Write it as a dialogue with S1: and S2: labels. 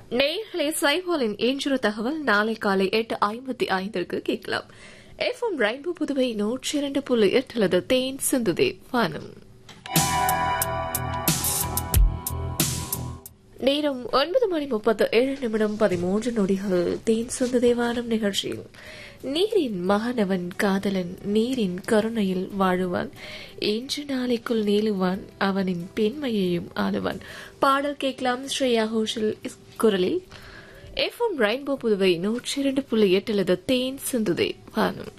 S1: நேயர்களே சைவாலின் இன்றொரு தகவல் நாளை காலை எட்டு ஐம்பத்தி ஐந்திற்கு கேட்கலாம் எஃப்எம் ரெயின்போ புதுவை நூற்றி இரண்டு புள்ளி எட்டுலது தேன் சிந்துதே வானம் நேரம் ஒன்பது மணி முப்பத்து ஏழு நிமிடம் பதிமூன்று நொடிகள் தேன் சொந்த தேவானம் நிகழ்ச்சியில் நீரின் மகனவன் காதலன் நீரின் கருணையில் வாழுவான் இன்று நாளைக்குள் நீளுவான் அவனின் பெண்மையையும் ஆளுவான் பாடல் கேட்கலாம் ஸ்ரேயா கோஷல் குரலில் எஃப்எம் ரெயின்போ புதுவை நூற்றி இரண்டு புள்ளி எட்டுலது தேன் சிந்துதே வானம்